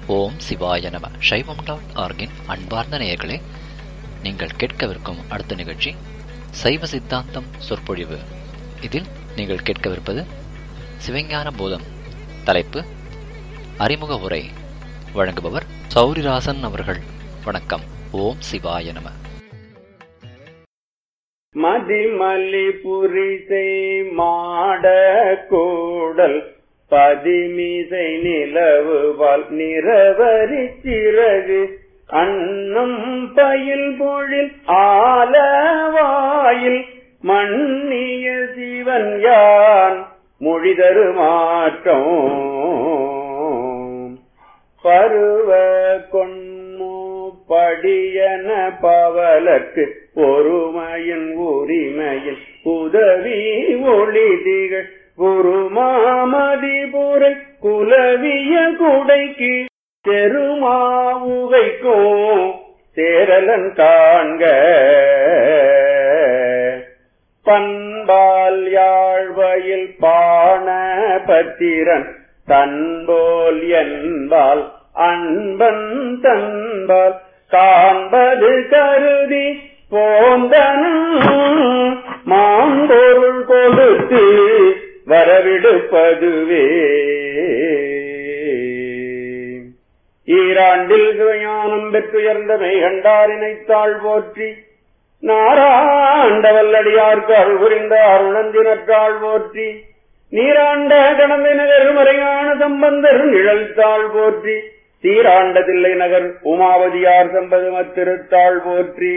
ஓம் சிவாய நம சைவம் டாட் ஆர்கின் அன்பார்ந்த நேயர்களே நீங்கள் கேட்கவிருக்கும் அடுத்த நிகழ்ச்சி சைவ சித்தாந்தம் சொற்பொழிவு இதில் நீங்கள் கேட்கவிருப்பது சிவஞான போதம் தலைப்பு அறிமுக உரை வழங்குபவர் சௌரிராசன் அவர்கள் வணக்கம் ஓம் சிவாய நம மதிமலி புரிசை மாட கூடல் பதிமிசை நிலவுவால் நிறவரி சிறகு அன்னம் பயில் பொழில் ஆலவாயில் மன்னிய சிவன் யான் மொழிதரு மாற்றம் பருவ கொன்மு படியன பவலக்கு பொறுமையின் உரிமையில் உதவி ஒளிதிகள் குருமாமதிபுரை குலவிய குடைக்கு தெருமாவுகைக்கும் சேரலன் காண்க பண்பால் யாழ்வையில் பாண பத்திரன் தன்போல் என்பால் அன்பன் தன்பால் காண்பது கருதி போந்தனும் மாம்பொருள் கொடுத்து வரவிடுப்பதுவே ஈராண்டில் சிவஞானம் பெற்றுயர்ந்த மெய்கண்டாரினைத்தாள் போற்றி நாராண்டவல்லடியார்க்கு அருள் புரிந்த அருணந்தினற்றாள் போற்றி நீராண்ட கடந்த நகர் மறையான சம்பந்தர் நிழல்தாள் போற்றி சீராண்ட தில்லை நகர் உமாவதியார் சம்பதமத் திருத்தாள் போற்றி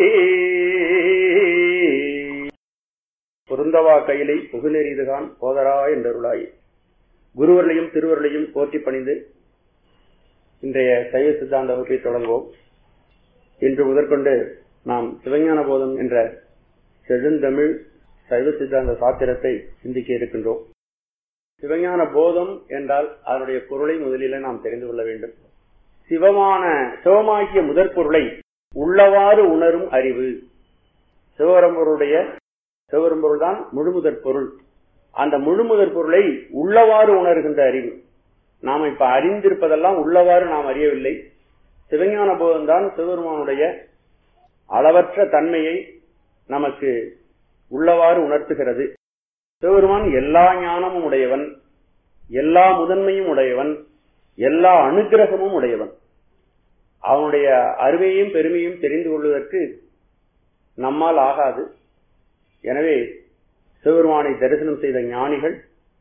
பொருந்தவா கையிலை புகுநெறிதுகான் போதரா என்றருளாய் குருவர்களையும் திருவர்களையும் போற்றி பணிந்து இன்றைய சைவ சித்தாந்த வகுப்பை தொடங்குவோம் இன்று முதற்கொண்டு நாம் சிவஞான போதம் என்ற செழுந்தமிழ் சைவ சித்தாந்த சாத்திரத்தை சிந்திக்க இருக்கின்றோம் சிவஞான போதம் என்றால் அதனுடைய பொருளை முதலில நாம் தெரிந்து கொள்ள வேண்டும் சிவமான சிவமாகிய முதற் பொருளை உள்ளவாறு உணரும் அறிவு சிவபரம்பொருடைய சிவபரம்பொருள் தான் முழுமுதற் பொருள் அந்த முழுமுதற் பொருளை உள்ளவாறு உணர்கின்ற அறிவு நாம் இப்ப அறிந்திருப்பதெல்லாம் உள்ளவாறு நாம் அறியவில்லை சிவஞான போதம் தான் சிவபெருமானுடைய அளவற்ற தன்மையை நமக்கு உள்ளவாறு உணர்த்துகிறது சிவபெருமான் எல்லா ஞானமும் உடையவன் எல்லா முதன்மையும் உடையவன் எல்லா அனுகிரகமும் உடையவன் அவனுடைய அருமையும் பெருமையும் தெரிந்து கொள்வதற்கு நம்மால் ஆகாது எனவே சிவபெருமானை தரிசனம் செய்த ஞானிகள்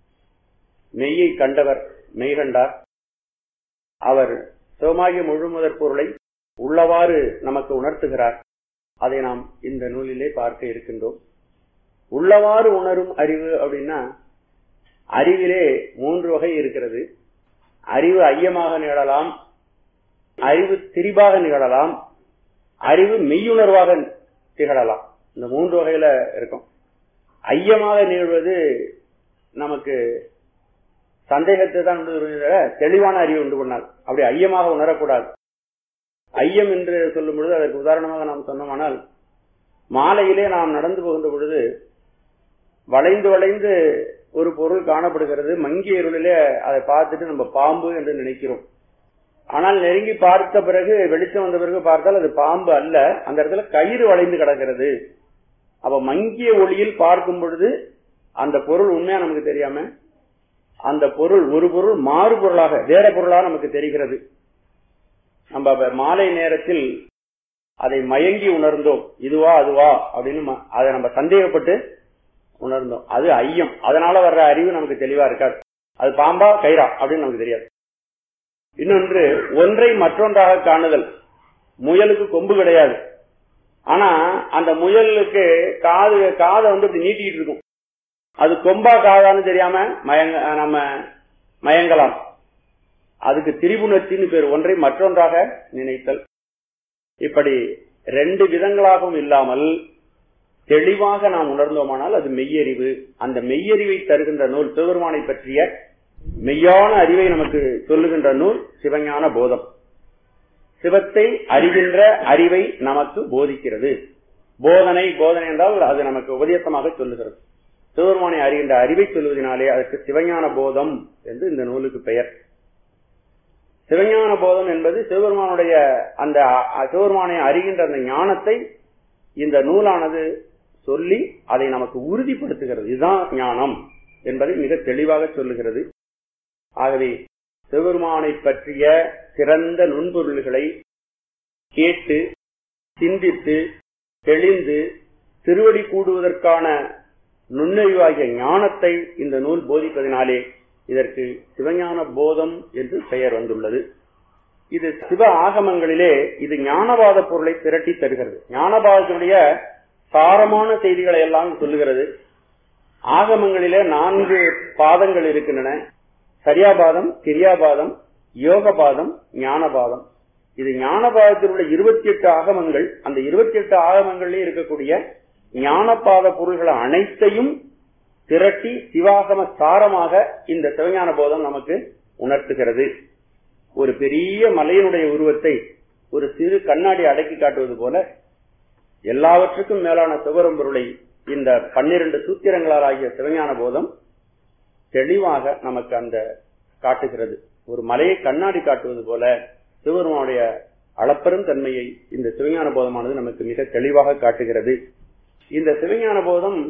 மெய்யை கண்டவர் மெய் கண்டார் அவர் சிவமாகிய முழுமுதற் பொருளை உள்ளவாறு நமக்கு உணர்த்துகிறார் அதை நாம் இந்த நூலிலே பார்க்க இருக்கின்றோம் உள்ளவாறு உணரும் அறிவு அப்படின்னா அறிவிலே மூன்று வகை இருக்கிறது அறிவு ஐயமாக நிகழலாம் அறிவு திரிபாக நிகழலாம் அறிவு மெய்யுணர்வாக திகழலாம் இந்த மூன்று வகையில இருக்கும் ஐயமாக நிகழ்வது நமக்கு சந்தேகத்தை தான் தெளிவான அறிவு உண்டு பண்ணால் அப்படி ஐயமாக உணரக்கூடாது ஐயம் என்று சொல்லும் பொழுது அதற்கு உதாரணமாக நாம் சொன்னோமானால் மாலையிலே நாம் நடந்து போகின்ற பொழுது வளைந்து வளைந்து ஒரு பொருள் காணப்படுகிறது மங்கிய இருளிலே அதை பார்த்துட்டு நம்ம பாம்பு என்று நினைக்கிறோம் ஆனால் நெருங்கி பார்த்த பிறகு வெளிச்சம் வந்த பிறகு பார்த்தால் அது பாம்பு அல்ல அந்த இடத்துல கயிறு வளைந்து கிடக்கிறது அப்ப மங்கிய ஒளியில் பார்க்கும் பொழுது அந்த பொருள் உண்மையா நமக்கு தெரியாம அந்த பொருள் ஒரு பொருள் மாறு பொருளாக வேற பொருளாக நமக்கு தெரிகிறது நம்ம மாலை நேரத்தில் அதை மயங்கி உணர்ந்தோம் இதுவா அதுவா அப்படின்னு அதை நம்ம சந்தேகப்பட்டு உணர்ந்தோம் அது ஐயம் அதனால வர்ற அறிவு நமக்கு தெளிவா இருக்காது அது பாம்பா கயிறா அப்படின்னு நமக்கு தெரியாது இன்னொன்று ஒன்றை மற்றொன்றாக காணுதல் முயலுக்கு கொம்பு கிடையாது ஆனா அந்த முயலுக்கு காது காதை வந்து இப்படி நீட்டிட்டு இருக்கும் அது கொம்பா காதான்னு தெரியாம மயங்க நம்ம மயங்கலாம் அதுக்கு திரிபுணர்ச்சின்னு பேர் ஒன்றை மற்றொன்றாக நினைத்தல் இப்படி ரெண்டு விதங்களாகவும் இல்லாமல் தெளிவாக நாம் உணர்ந்தோமானால் அது மெய்யறிவு அந்த மெய்யறிவை தருகின்ற நூல் சிவபெருமானை பற்றிய மெய்யான அறிவை நமக்கு சொல்லுகின்ற நூல் சிவஞான போதம் சிவத்தை அறிகின்ற அறிவை நமக்கு போதிக்கிறது போதனை போதனை என்றால் அது நமக்கு உபதேசமாக சொல்லுகிறது சிவபெருமானை அறிகின்ற அறிவை சொல்வதனாலே அதற்கு சிவஞான போதம் என்று இந்த நூலுக்கு பெயர் சிவஞான போதம் என்பது சிவபெருமானுடைய அந்த அ- சிவபெருமானை அறிகின்ற அந்த ஞானத்தை இந்த நூலானது சொல்லி அதை நமக்கு உறுதிப்படுத்துகிறது இதுதான் ஞானம் என்பதை மிக தெளிவாக சொல்லுகிறது ஆகவே சிவபெருமானை பற்றிய சிறந்த நுண்பொருள்களை கேட்டு சிந்தித்து தெளிந்து திருவடி கூடுவதற்கான நுண்ணறிவாகிய ஞானத்தை இந்த நூல் போதிப்பதினாலே இதற்கு சிவஞான போதம் என்று பெயர் வந்துள்ளது இது சிவ ஆகமங்களிலே இது ஞானவாத பொருளை திரட்டி தருகிறது ஞானபாதத்தினுடைய சாரமான செய்திகளை எல்லாம் சொல்லுகிறது ஆகமங்களிலே நான்கு பாதங்கள் இருக்கின்றன சரியாபாதம் கிரியாபாதம் யோகபாதம் ஞானபாதம் இது ஞானபாதத்தில் உள்ள இருபத்தி எட்டு ஆகமங்கள் அந்த இருபத்தி எட்டு ஆகமங்களிலே இருக்கக்கூடிய ஞானபாத பொருள்கள் அனைத்தையும் திரட்டி சிவாகம சாரமாக இந்த சிவஞான போதம் நமக்கு உணர்த்துகிறது ஒரு பெரிய மலையினுடைய உருவத்தை ஒரு சிறு கண்ணாடி அடக்கி காட்டுவது போல எல்லாவற்றுக்கும் மேலான சிவரும் பொருளை இந்த பன்னிரண்டு சூத்திரங்களால் ஆகிய சிவஞான போதம் தெளிவாக நமக்கு அந்த காட்டுகிறது ஒரு மலையை கண்ணாடி காட்டுவது போல சிவருமானுடைய அளப்பெரும் தன்மையை இந்த சிவஞான போதமானது நமக்கு மிக தெளிவாக காட்டுகிறது இந்த சிவஞான போதம்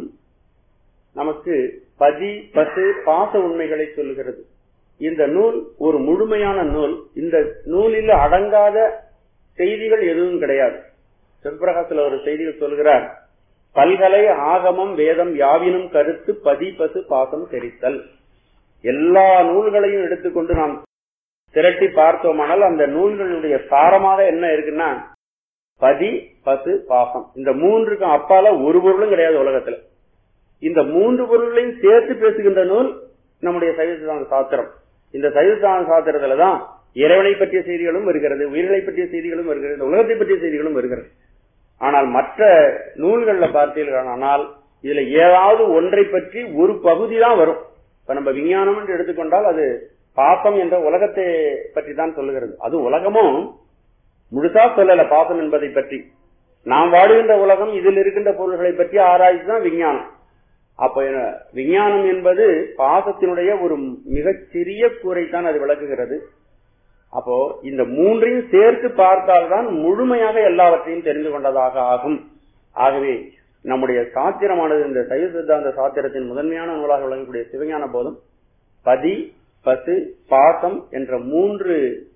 நமக்கு பதி பசு பாச உண்மைகளை சொல்லுகிறது இந்த நூல் ஒரு முழுமையான நூல் இந்த நூலில் அடங்காத செய்திகள் எதுவும் கிடையாது சிவபிரகாசத்துல ஒரு செய்திகள் சொல்கிறார் பல்கலை ஆகமம் வேதம் யாவினும் கருத்து பதி பசு பாசம் தெரித்தல் எல்லா நூல்களையும் எடுத்துக்கொண்டு நாம் திரட்டி பார்த்தோமானால் அந்த நூல்களுடைய சாரமாக என்ன இருக்குன்னா பதி பசு பாசம் இந்த மூன்றுக்கும் அப்பால ஒரு பொருளும் கிடையாது உலகத்துல இந்த மூன்று பொருள்களையும் சேர்த்து பேசுகின்ற நூல் நம்முடைய சைவ சித்தாந்த சாத்திரம் இந்த சைவ சித்தாந்த சாத்திரத்துல தான் இறைவனை பற்றிய செய்திகளும் வருகிறது உயிர்களை பற்றிய செய்திகளும் வருகிறது இந்த உலகத்தை பற்றிய செய்திகளும் வருகிறது ஆனால் மற்ற நூல்கள்ல பார்த்தீர்களானால் இதுல ஏதாவது ஒன்றை பற்றி ஒரு பகுதி தான் வரும் இப்ப நம்ம விஞ்ஞானம் என்று எடுத்துக்கொண்டால் அது பாசம் என்ற உலகத்தை பற்றி தான் சொல்லுகிறது அது உலகமும் முழுசா சொல்லல பாசம் என்பதை பற்றி நாம் வாடுகின்ற உலகம் இதில் இருக்கின்ற பொருள்களை பற்றி ஆராய்ச்சி தான் விஞ்ஞானம் அப்ப என்ன, விஞ்ஞானம் என்பது பாசத்தினுடைய ஒரு மிகச் சிறிய கூரைத்தான் அது விளக்குகிறது அப்போ இந்த மூன்றையும் சேர்த்து பார்த்தால்தான் முழுமையாக எல்லாவற்றையும் தெரிந்து கொண்டதாக ஆகும் ஆகவே நம்முடைய சாத்திரமானது இந்த சைவ சித்தாந்த சாத்திரத்தின் முதன்மையான நூலாக விளங்கக்கூடிய சிவஞான போதம் பதி பசு பாசம் என்ற மூன்று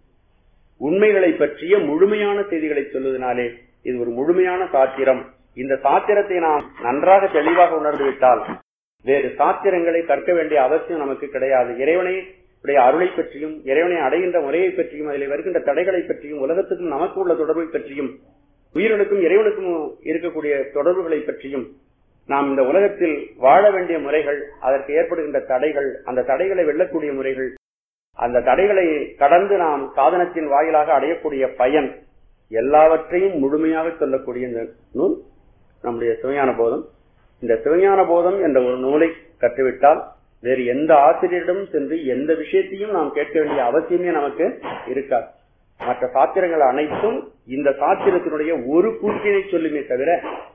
உண்மைகளை பற்றிய முழுமையான செய்திகளை சொல்வதனாலே இது ஒரு முழுமையான சாத்திரம் இந்த சாத்திரத்தை நாம் நன்றாக தெளிவாக உணர்ந்து விட்டால் வேறு சாத்திரங்களை கற்க வேண்டிய அவசியம் நமக்கு கிடையாது இறைவனை உடைய அருளை பற்றியும் இறைவனை அடைகின்ற முறையை பற்றியும் அதில் வருகின்ற தடைகளை பற்றியும் உலகத்துக்கும் நமக்கு உள்ள தொடர்பை பற்றியும் உயிர்களுக்கும் இறைவனுக்கும் இருக்கக்கூடிய தொடர்புகளை பற்றியும் நாம் இந்த உலகத்தில் வாழ வேண்டிய முறைகள் அதற்கு ஏற்படுகின்ற தடைகள் அந்த தடைகளை வெல்லக்கூடிய முறைகள் அந்த தடைகளை கடந்து நாம் சாதனத்தின் வாயிலாக அடையக்கூடிய பயன் எல்லாவற்றையும் முழுமையாக சொல்லக்கூடிய இந்த நூல் நம்முடைய சிவஞான போதம் இந்த சிவஞான போதம் என்ற ஒரு நூலை கற்றுவிட்டால் வேறு எந்த ஆசிரியரிடம் சென்று எந்த விஷயத்தையும் நாம் கேட்க வேண்டிய அவசியமே நமக்கு இருக்காது மற்ற சாத்திரங்கள் அனைத்தும் இந்த சாத்திரத்தினுடைய ஒரு கூற்றினை சொல்லுமே தவிர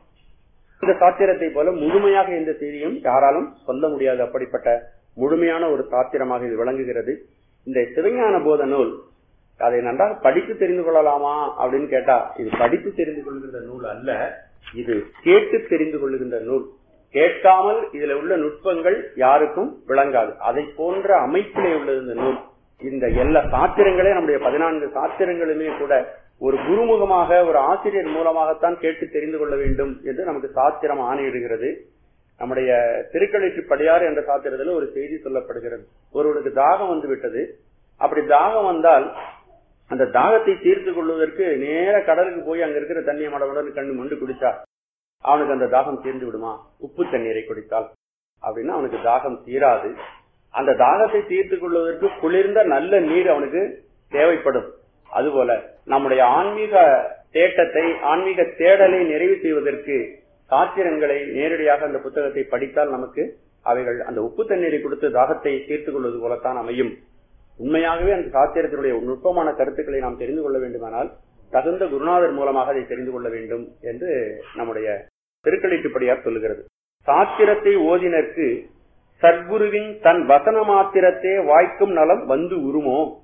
இந்த சாத்திரத்தை போல முழுமையாக எந்த செய்தியும் யாராலும் சொல்ல முடியாது அப்படிப்பட்ட முழுமையான ஒரு சாத்திரமாக இது விளங்குகிறது இந்த சிவஞான போத நூல் அதை நன்றாக படித்து தெரிந்து கொள்ளலாமா அப்படின்னு கேட்டா இது படித்து தெரிந்து கொள்கின்ற நூல் அல்ல இது கேட்டு தெரிந்து கொள்ளுகின்ற நூல் கேட்காமல் இதுல உள்ள நுட்பங்கள் யாருக்கும் விளங்காது அதை போன்ற அமைப்பிலே உள்ளது இந்த நூல் இந்த எல்லா சாத்திரங்களே நம்முடைய பதினான்கு சாத்திரங்களுமே கூட ஒரு குருமுகமாக ஒரு ஆசிரியர் மூலமாகத்தான் கேட்டு தெரிந்து கொள்ள வேண்டும் என்று நமக்கு சாத்திரம் ஆணையிடுகிறது நம்முடைய திருக்கழிச்சு படியார் என்ற சாத்திரத்தில் ஒரு செய்தி சொல்லப்படுகிறது ஒருவனுக்கு தாகம் வந்து விட்டது அப்படி தாகம் வந்தால் அந்த தாகத்தை தீர்த்து கொள்வதற்கு நேர கடலுக்கு போய் அங்க இருக்கிற தண்ணியை மடமடன்னு கண்ணு மண்டு குடிச்சா அவனுக்கு அந்த தாகம் தீர்ந்து விடுமா உப்பு தண்ணீரை குடித்தால் அப்படின்னா அவனுக்கு தாகம் தீராது அந்த தாகத்தை தீர்த்து கொள்வதற்கு குளிர்ந்த நல்ல நீர் அவனுக்கு தேவைப்படும் அதுபோல நம்முடைய ஆன்மீக தேட்டத்தை ஆன்மீக தேடலை நிறைவு செய்வதற்கு சாத்திரங்களை நேரடியாக அந்த புத்தகத்தை படித்தால் நமக்கு அவைகள் அந்த உப்பு தண்ணீரை கொடுத்து தாகத்தை தீர்த்து கொள்வது போலத்தான் அமையும் உண்மையாகவே அந்த சாத்திரத்தினுடைய நுட்பமான கருத்துக்களை நாம் தெரிந்து கொள்ள வேண்டுமானால் தகுந்த குருநாதர் மூலமாக அதை தெரிந்து கொள்ள வேண்டும் என்று நம்முடைய திருக்களிட்டுப்படியார் சொல்லுகிறது சாத்திரத்தை ஓதினருக்கு சத்குருவின் தன் வசன மாத்திரத்தே வாய்க்கும் நலம் வந்து உருமோ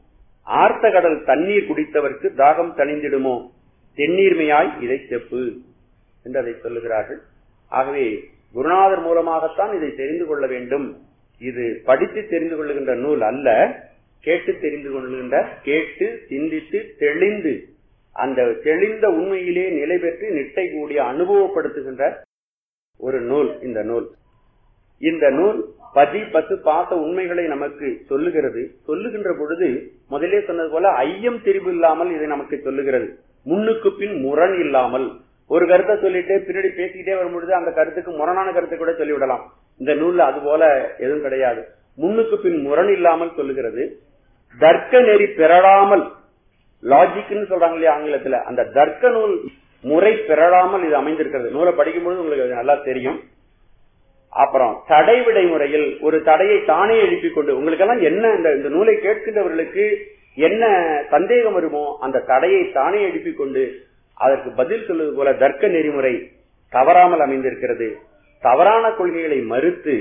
ஆர்த்த கடல் தண்ணீர் குடித்தவர்க்கு தாகம் தணிந்திடுமோ தென்னீர்மையாய் இதை செப்பு என்று அதை சொல்லுகிறார்கள் ஆகவே குருநாதர் மூலமாகத்தான் இதை தெரிந்து கொள்ள வேண்டும் இது படித்து தெரிந்து கொள்ளுகின்ற நூல் அல்ல கேட்டு தெரிந்து கொள்ளுகின்ற கேட்டு சிந்தித்து தெளிந்து அந்த தெளிந்த உண்மையிலே நிலை பெற்று நிட்டை கூடிய அனுபவப்படுத்துகின்ற ஒரு நூல் இந்த நூல் இந்த நூல் பதி பத்து பார்த்த உண்மைகளை நமக்கு சொல்லுகிறது சொல்லுகின்ற பொழுது முதலே சொன்னது போல ஐயம் தெரிவு இல்லாமல் இதை நமக்கு சொல்லுகிறது முன்னுக்கு பின் முரண் இல்லாமல் ஒரு கருத்தை சொல்லிட்டு பின்னாடி பேசிக்கிட்டே வரும்பொழுது அந்த கருத்துக்கு முரணான கருத்தை கூட சொல்லிவிடலாம் இந்த நூல்ல அது போல எதுவும் கிடையாது முன்னுக்கு பின் முரண் இல்லாமல் சொல்லுகிறது தர்க்க நெறி பெறலாமல் லாஜிக்னு சொல்றாங்க இல்லையா ஆங்கிலத்துல அந்த தர்க்க நூல் முறை பெறலாமல் இது அமைந்திருக்கிறது நூலை படிக்கும்போது உங்களுக்கு அது நல்லா தெரியும் அப்புறம் தடை விடை முறையில் ஒரு தடையை தானே எழுப்பிக் கொண்டு உங்களுக்கெல்லாம் என்ன இந்த இந்த நூலை கேட்கின்றவர்களுக்கு என்ன சந்தேகம் வருமோ அந்த தடையை தானே எழுப்பிக் கொண்டு அதற்கு பதில் சொல்வது போல தர்க்க நெறிமுறை தவறாமல் அமைந்திருக்கிறது தவறான கொள்கைகளை மறுத்து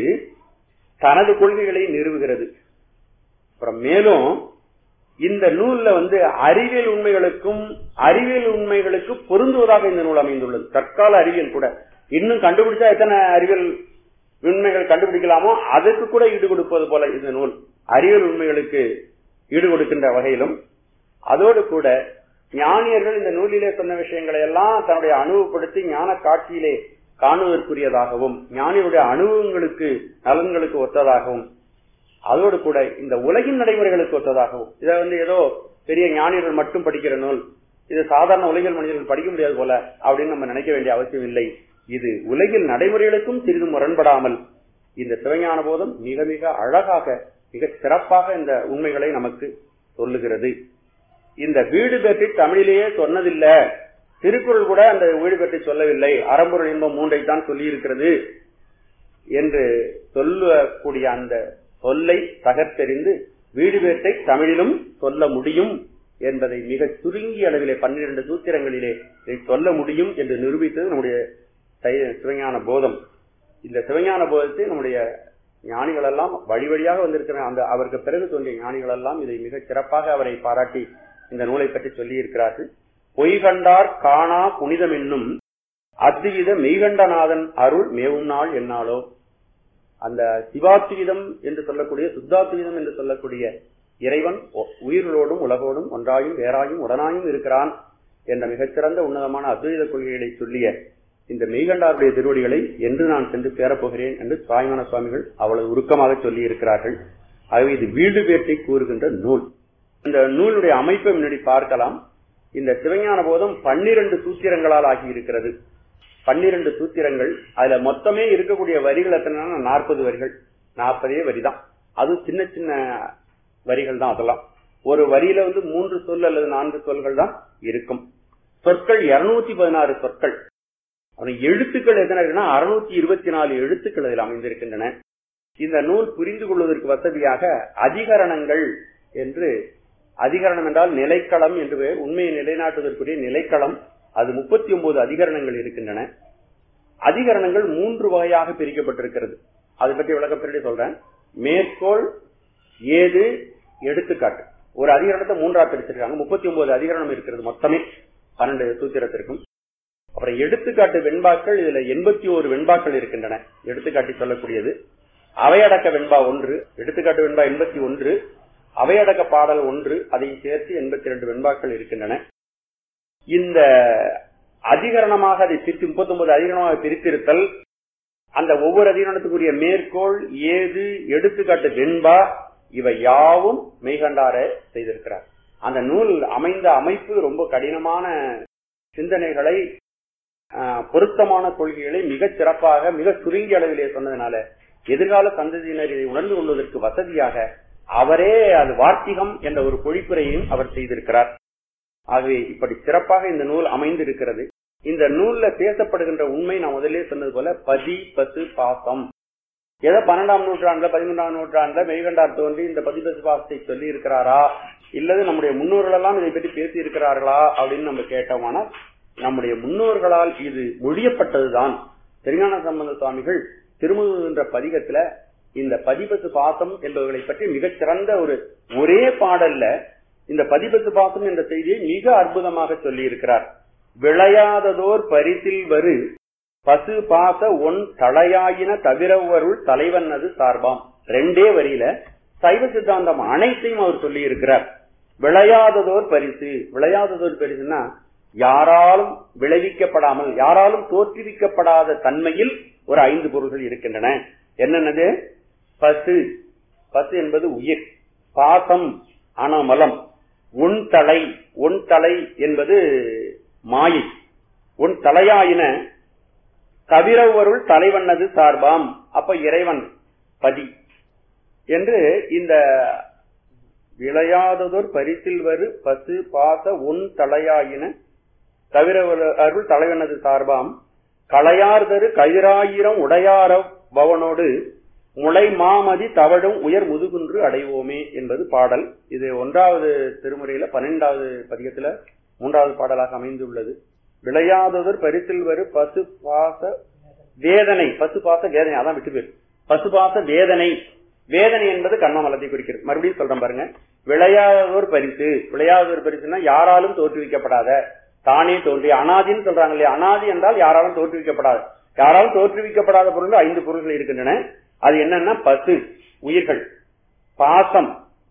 தனது கொள்கைகளை நிறுவுகிறது அப்புறம் மேலும் இந்த நூல்ல வந்து அறிவியல் உண்மைகளுக்கும் அறிவியல் உண்மைகளுக்கு பொருந்துவதாக இந்த நூல் அமைந்துள்ளது தற்கால அறிவியல் கூட இன்னும் கண்டுபிடிச்சா எத்தனை அறிவியல் உண்மைகள் கண்டுபிடிக்கலாமோ அதுக்கு கூட ஈடு கொடுப்பது போல இந்த நூல் அறிவியல் உண்மைகளுக்கு ஈடு கொடுக்கின்ற வகையிலும் அதோடு கூட ஞானியர்கள் இந்த நூலிலே சொன்ன விஷயங்களை எல்லாம் தன்னுடைய அனுபவப்படுத்தி ஞான காட்சியிலே காணுவதற்குரியதாகவும் ஞானியுடைய அனுபவங்களுக்கு நலன்களுக்கு ஒத்ததாகவும் அதோடு கூட இந்த உலகின் நடைமுறைகளுக்கு ஒத்ததாகவும் இதை வந்து ஏதோ பெரிய ஞானியர்கள் மட்டும் படிக்கிற நூல் இது சாதாரண உலகில் மனிதர்கள் படிக்க முடியாது போல அப்படின்னு நம்ம நினைக்க வேண்டிய அவசியம் இல்லை இது உலகில் நடைமுறைகளுக்கும் சிறிது முரண்படாமல் இந்த சிவஞான போதம் மிக மிக அழகாக மிக சிறப்பாக இந்த உண்மைகளை நமக்கு சொல்லுகிறது இந்த வீடு பற்றி தமிழிலேயே சொன்னதில்ல திருக்குறள் கூட அந்த வீடு பற்றி சொல்லவில்லை அறம்பொருள் இன்பம் மூன்றைத்தான் சொல்லி இருக்கிறது என்று சொல்லக்கூடிய அந்த சொல்லை தகர்த்தெறிந்து வீடு பேட்டை தமிழிலும் சொல்ல முடியும் என்பதை மிக சுருங்கிய அளவிலே பன்னிரண்டு சூத்திரங்களிலே இதை சொல்ல முடியும் என்று நிரூபித்தது நம்முடைய சிவஞான போதம் இந்த சிவஞான போதத்தை நம்முடைய ஞானிகள் எல்லாம் வழி வழியாக வந்திருக்கிற அந்த அவருக்கு பிறகு தோன்றிய ஞானிகள் எல்லாம் இதை மிக சிறப்பாக அவரை பாராட்டி இந்த நூலை பற்றி சொல்லி இருக்கிறார்கள் பொய் கண்டார் காணா புனிதம் என்னும் அத்வித மெய்கண்டநாதன் அருள் மேவும் நாள் என்னாலோ அந்த சிவாத்விதம் என்று சொல்லக்கூடிய சுத்தாத்விதம் என்று சொல்லக்கூடிய இறைவன் உயிர்களோடும் உலகோடும் ஒன்றாயும் வேறாயும் உடனாயும் இருக்கிறான் என்ற மிகச்சிறந்த உன்னதமான அத்வைத கொள்கைகளை சொல்லிய இந்த மெய்கண்டாருடைய திருவடிகளை என்று நான் சென்று சேரப்போகிறேன் என்று சுவாமிமான சுவாமிகள் அவ்வளவு உருக்கமாக சொல்லி இருக்கிறார்கள் ஆகவே இது வீடு பேட்டை கூறுகின்ற நூல் இந்த நூலுடைய அமைப்பை முன்னாடி பார்க்கலாம் இந்த சிவஞான போதம் பன்னிரண்டு சூத்திரங்களால் ஆகி இருக்கிறது பன்னிரண்டு சூத்திரங்கள் அதுல மொத்தமே இருக்கக்கூடிய வரிகள் எத்தனை நாற்பது வரிகள் நாற்பதே வரிதான் அது சின்ன சின்ன வரிகள் தான் அதெல்லாம் ஒரு வரியில வந்து மூன்று சொல் அல்லது நான்கு சொல்கள் தான் இருக்கும் சொற்கள் இருநூத்தி பதினாறு சொற்கள் எழுத்துக்கள் எத்தனை இருக்குன்னா அறுநூத்தி இருபத்தி நாலு எழுத்துக்கள் அதில் அமைந்திருக்கின்றன இந்த நூல் புரிந்து கொள்வதற்கு வசதியாக அதிகரணங்கள் என்று அதிகரணம் என்றால் நிலைக்களம் என்று பெயர் உண்மையை நிலைநாட்டுவதற்குரிய நிலைக்களம் அது முப்பத்தி ஒன்பது அதிகரணங்கள் இருக்கின்றன அதிகரணங்கள் மூன்று வகையாக பிரிக்கப்பட்டிருக்கிறது அதை பற்றி விளக்கப்படி சொல்றேன் மேற்கோள் ஏது எடுத்துக்காட்டு ஒரு அதிகரணத்தை மூன்றா பிரிச்சிருக்காங்க முப்பத்தி ஒன்பது அதிகரணம் இருக்கிறது மொத்தமே பன்னெண்டு சூத்திரத்திற்கும் அப்புறம் எடுத்துக்காட்டு வெண்பாக்கள் இதுல எண்பத்தி ஓரு வெண்பாக்கள் இருக்கின்றன எடுத்துக்காட்டி சொல்லக்கூடியது அவையடக்க வெண்பா ஒன்று எடுத்துக்காட்டு வெண்பா எண்பத்தி ஒன்று அவையடக்க பாடல் ஒன்று அதை சேர்த்து எண்பத்தி இரண்டு வெண்பாக்கள் இருக்கின்றன இந்த அதிகரணமாக அதை பிரித்து முப்பத்தி ஒன்பது அதிகரணமாக பிரித்திருத்தல் அந்த ஒவ்வொரு அதிகரணத்துக்குரிய மேற்கோள் ஏது எடுத்துக்காட்டு வெண்பா இவை யாவும் மெய்கண்டார செய்திருக்கிறார் அந்த நூல் அமைந்த அமைப்பு ரொம்ப கடினமான சிந்தனைகளை பொருத்தமான கொள்கைகளை மிக சிறப்பாக மிக சுருங்கிய அளவிலே சொன்னதுனால எதிர்கால சந்ததியினர் இதை உணர்ந்து கொள்வதற்கு வசதியாக அவரே அது வார்த்திகம் என்ற ஒரு பொழிப்புரையும் அவர் செய்திருக்கிறார் ஆகவே இப்படி சிறப்பாக இந்த நூல் அமைந்திருக்கிறது இந்த நூல்ல பேசப்படுகின்ற உண்மை நான் முதலே சொன்னது போல பதி பசு பாசம் ஏதோ பன்னெண்டாம் நூற்றாண்டுல பதிமூன்றாம் நூற்றாண்டுல மெய்கண்டார் தோன்றி இந்த பதி பசு பாசத்தை சொல்லி இருக்கிறாரா இல்லது நம்முடைய முன்னோர்கள் எல்லாம் இதை பற்றி பேசி இருக்கிறார்களா அப்படின்னு நம்ம கேட்டோமானால் நம்முடைய முன்னோர்களால் இது மொழியப்பட்டதுதான் திருஞான சம்பந்த சுவாமிகள் திருமுகின்ற பதிகத்துல இந்த பதிபத்து பாசம் என்பவர்களை பற்றி மிகச்சிறந்த ஒரு ஒரே பாடல்ல இந்த பதிபத்து பாசம் என்ற செய்தியை மிக அற்புதமாக சொல்லி இருக்கிறார் விளையாததோர் பரிசில் வரு பசு பாச ஒன் தலையாயின தவிரவருள் தலைவன் அது சார்பாம் ரெண்டே வரியில சைவ சித்தாந்தம் அனைத்தையும் அவர் சொல்லி இருக்கிறார் விளையாததோர் பரிசு விளையாததோர் பரிசுனா யாராலும் விளைவிக்கப்படாமல் யாராலும் தோற்றுவிக்கப்படாத தன்மையில் ஒரு ஐந்து பொருள்கள் இருக்கின்றன என்னென்னது பசு பசு என்பது உயிர் பாசம் அனமலம் உன் தலை உன் தலை என்பது மாயை உன் தலையாயின தவிரவருள் தலைவனது சார்பாம் அப்ப இறைவன் பதி என்று இந்த விளையாததோர் பரிசில் வரு பசு பாச உன் தலையாயின தவிர அருள் தலைவனது சார்பாம் களையார்தரு கயிறாயிரம் உடையார பவனோடு முளை மாமதி தவழும் உயர் முதுகுன்று அடைவோமே என்பது பாடல் இது ஒன்றாவது திருமுறையில பன்னெண்டாவது பதிகத்துல மூன்றாவது பாடலாக அமைந்துள்ளது விளையாதவர் பரிசில் வரு பசு பாச வேதனை பசு பாச வேதனை அதான் விட்டு பேர் பசு பாச வேதனை வேதனை என்பது கண்ணமலத்தை குறிக்கிறது மறுபடியும் சொல்றேன் பாருங்க விளையாதோர் பரிசு விளையாதோர் பரிசுனா யாராலும் தோற்றுவிக்கப்படாத தானே தோன்றிய அனாதின்னு சொல்றாங்க இல்லையா அனாதி என்றால் யாராலும் தோற்றுவிக்கப்படாத யாராலும் தோற்றுவிக்கப்படாத பொருள் ஐந்து பொருள்கள் இருக்கின்றன அது என்னன்னா பசு உயிர்கள் பாசம்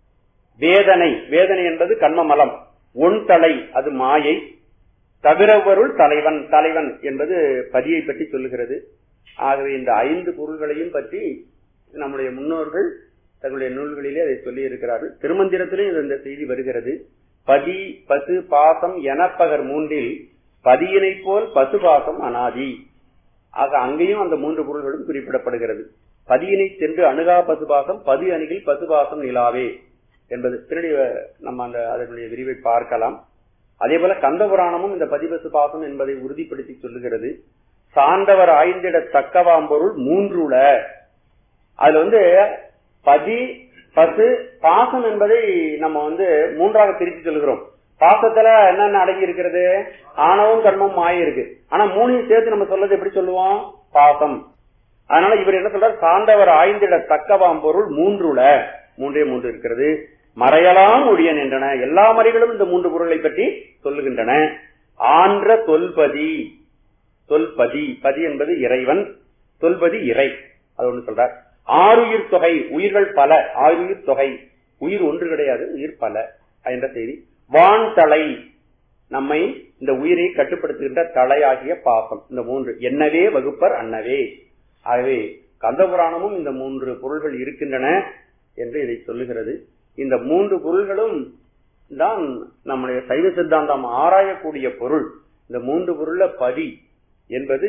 வேதனை வேதனை என்பது கண்மமலம் ஒன் தலை அது மாயை தவிரவருள் தலைவன் தலைவன் என்பது பதியை பற்றி சொல்லுகிறது ஆகவே இந்த ஐந்து பொருள்களையும் பற்றி நம்முடைய முன்னோர்கள் தங்களுடைய நூல்களிலே அதை சொல்லி இருக்கிறார்கள் திருமந்திரத்திலும் இந்த செய்தி வருகிறது பதி பசு பாசம் எனப்பகர் மூன்றில் பதியினை போல் பசு பாசம் அனாதி ஆக அங்கேயும் அந்த மூன்று பொருள்களும் குறிப்பிடப்படுகிறது பதியினை சென்று அணுகா பசுபாசம் பதி அணுகில் பசுபாசம் நிலாவே என்பது திருடி நம்ம அந்த அதனுடைய விரிவை பார்க்கலாம் அதே போல கந்த புராணமும் இந்த பதிபசு பாசம் என்பதை உறுதிப்படுத்தி சொல்லுகிறது சார்ந்தவர் ஆய்ந்திட தக்கவாம் பொருள் மூன்றுல அதுல வந்து பதி பசு பாசம் என்பதை நம்ம வந்து மூன்றாக பிரித்து சொல்கிறோம் பாசத்துல என்னென்ன அடங்கி இருக்கிறது ஆணவம் கர்மம் மாய இருக்கு ஆனா மூணையும் சேர்த்து நம்ம சொல்றது எப்படி சொல்லுவோம் பாசம் அதனால இவர் என்ன சொல்றார் சார்ந்தவர் ஆய்ந்திட தக்கவாம் பொருள் மூன்றுல மூன்றே மூன்று இருக்கிறது மறையலாம் ஒழியன் என்றன எல்லா மறைகளும் இந்த மூன்று பொருளை பற்றி சொல்லுகின்றன ஆன்ற தொல்பதி தொல்பதி பதி என்பது இறைவன் தொல்பதி இறை அது ஒண்ணு சொல்றார் ஆறுயிர் தொகை உயிர்கள் பல ஆறுயிர் தொகை உயிர் ஒன்று கிடையாது உயிர் பல என்ற செய்தி வான் தலை நம்மை இந்த உயிரை கட்டுப்படுத்துகின்ற தலையாகிய பாசம் இந்த மூன்று என்னவே வகுப்பர் அன்னவே ஆகவே கந்தபுராணமும் இந்த மூன்று பொருள்கள் இருக்கின்றன என்று இதை சொல்லுகிறது இந்த மூன்று பொருள்களும் தான் நம்முடைய சைவ சித்தாந்தம் ஆராயக்கூடிய பொருள் இந்த மூன்று பொருள்ல பதி என்பது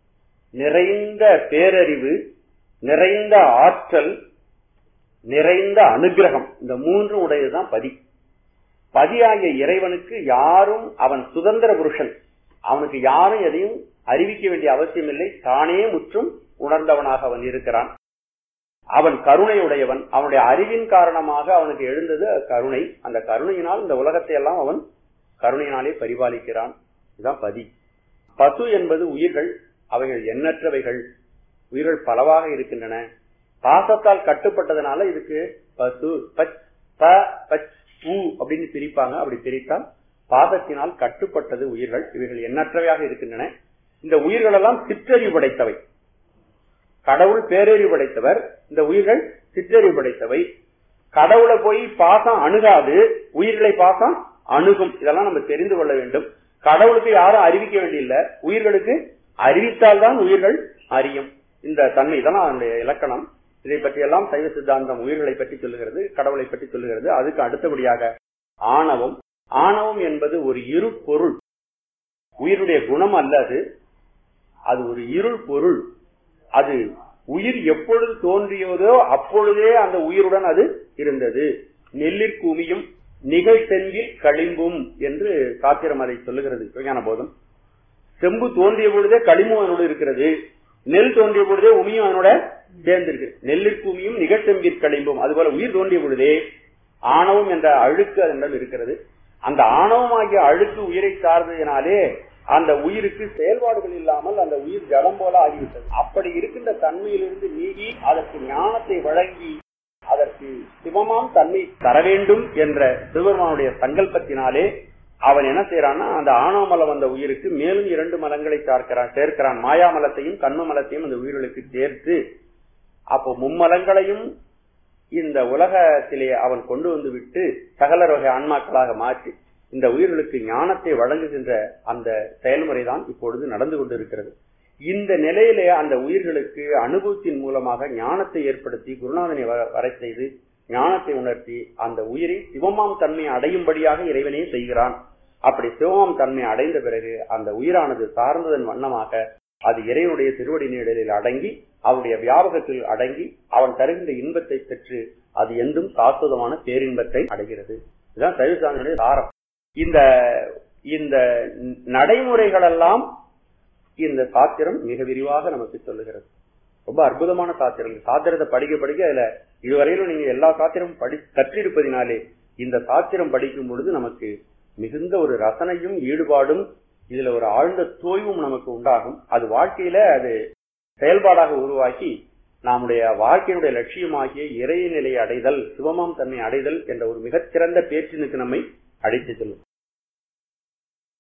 நிறைந்த பேரறிவு நிறைந்த ஆற்றல் நிறைந்த அனுகிரகம் இந்த மூன்று உடையதுதான் பதி பதியாகிய இறைவனுக்கு யாரும் அவன் சுதந்திர புருஷன் அவனுக்கு யாரும் எதையும் அறிவிக்க வேண்டிய அவசியம் இல்லை தானே முற்றும் உணர்ந்தவனாக அவன் இருக்கிறான் அவன் கருணையுடையவன் அவனுடைய அறிவின் காரணமாக அவனுக்கு எழுந்தது கருணை அந்த கருணையினால் இந்த உலகத்தை எல்லாம் அவன் கருணையினாலே பரிபாலிக்கிறான் இதுதான் பதி பசு என்பது உயிர்கள் அவைகள் எண்ணற்றவைகள் உயிர்கள் பலவாக இருக்கின்றன பாசத்தால் கட்டுப்பட்டதுனால இதுக்கு பசு பச் ப பச் பூ அப்படின்னு பிரிப்பாங்க அப்படி பிரித்தால் பாசத்தினால் கட்டுப்பட்டது உயிர்கள் இவைகள் எண்ணற்றவையாக இருக்கின்றன இந்த உயிர்கள் எல்லாம் சிற்றறிவு படைத்தவை கடவுள் பேரறிவு படைத்தவர் இந்த உயிர்கள் சிற்றறிவு படைத்தவை கடவுளை போய் பாசம் அணுகாது உயிர்களை பாசம் அணுகும் இதெல்லாம் நம்ம தெரிந்து கொள்ள வேண்டும் கடவுளுக்கு யாரும் அறிவிக்க வேண்டியில்லை உயிர்களுக்கு அறிவித்தால்தான் உயிர்கள் அறியும் இந்த தன்மை இதெல்லாம் அதனுடைய இலக்கணம் இதை பற்றி எல்லாம் சைவ சித்தாந்தம் உயிர்களை பற்றி சொல்லுகிறது கடவுளை பற்றி சொல்லுகிறது அதுக்கு அடுத்தபடியாக ஆணவம் ஆணவம் என்பது ஒரு இரு பொருள் உயிருடைய குணம் அல்ல அது அது ஒரு இருள் பொருள் அது உயிர் எப்பொழுது தோன்றியதோ அப்பொழுதே அந்த உயிருடன் அது இருந்தது நெல்லிற்குமியும் நிகழ்த்தென்பில் களிம்பும் என்று சாத்திரம் அதை சொல்லுகிறது விஞ்ஞான போதம் செம்பு தோன்றிய பொழுதே களிம்பு அவனோடு இருக்கிறது நெல் தோன்றிய பொழுதே உமியும் அவனோட சேர்ந்திருக்கு நெல்லிற்கு உமியும் நிகழ்த்தெம்பிற் களிம்பும் அதுபோல உயிர் தோன்றிய பொழுதே ஆணவம் என்ற அழுக்கு அதனிடம் இருக்கிறது அந்த ஆணவமாகிய அழுக்கு உயிரை சார்ந்ததினாலே அந்த உயிருக்கு செயல்பாடுகள் இல்லாமல் அந்த உயிர் ஜடம் போல ஆகிவிட்டது அப்படி இருக்கின்ற தன்மையிலிருந்து நீங்கி அதற்கு ஞானத்தை வழங்கி அதற்கு சிவமாம் தன்மை தர வேண்டும் என்ற சிவபெருமானுடைய சங்கல்பத்தினாலே அவன் என்ன செய்யறான்னா அந்த ஆணவ மலம் வந்த உயிருக்கு மேலும் இரண்டு மலங்களை சேர்க்கிறான் சேர்க்கிறான் மாயாமலத்தையும் கண்ம மலத்தையும் அந்த உயிர்களுக்கு சேர்த்து அப்போ மும்மலங்களையும் இந்த உலகத்திலே அவன் கொண்டு வந்து விட்டு சகல வகை ஆன்மாக்களாக மாற்றி இந்த உயிர்களுக்கு ஞானத்தை வழங்குகின்ற அந்த செயல்முறை தான் இப்பொழுது நடந்து கொண்டிருக்கிறது இந்த நிலையிலே அந்த உயிர்களுக்கு அனுபவத்தின் மூலமாக ஞானத்தை ஏற்படுத்தி குருநாதனை வரை செய்து ஞானத்தை உணர்த்தி அந்த உயிரை சிவமாம் தன்மை அடையும்படியாக இறைவனே செய்கிறான் அப்படி சிவமாம் தன்மை அடைந்த பிறகு அந்த உயிரானது சார்ந்ததன் வண்ணமாக அது இறைவனுடைய திருவடி நிழலில் அடங்கி அவனுடைய வியாபகத்தில் அடங்கி அவன் தருகின்ற இன்பத்தை பெற்று அது எந்தும் சாஸ்வதமான பேரின்பத்தை அடைகிறது இதுதான் சைவசாமியுடைய சாரம் இந்த இந்த நடைமுறைகளெல்லாம் இந்த சாத்திரம் மிக விரிவாக நமக்கு சொல்லுகிறது ரொம்ப அற்புதமான சாத்திரம் சாத்திரத்தை படிக்க படிக்க அதுல இதுவரையிலும் நீங்க எல்லா சாத்திரமும் படி கற்றிருப்பதினாலே இந்த சாத்திரம் படிக்கும் பொழுது நமக்கு மிகுந்த ஒரு ரசனையும் ஈடுபாடும் இதுல ஒரு ஆழ்ந்த தோய்வும் நமக்கு உண்டாகும் அது வாழ்க்கையில அது செயல்பாடாக உருவாக்கி நம்முடைய வாழ்க்கையினுடைய லட்சியமாகிய இறை நிலையை அடைதல் சிவமாம் தன்னை அடைதல் என்ற ஒரு மிகச்சிறந்த பேச்சினுக்கு நம்மை அழைத்து செல்லும்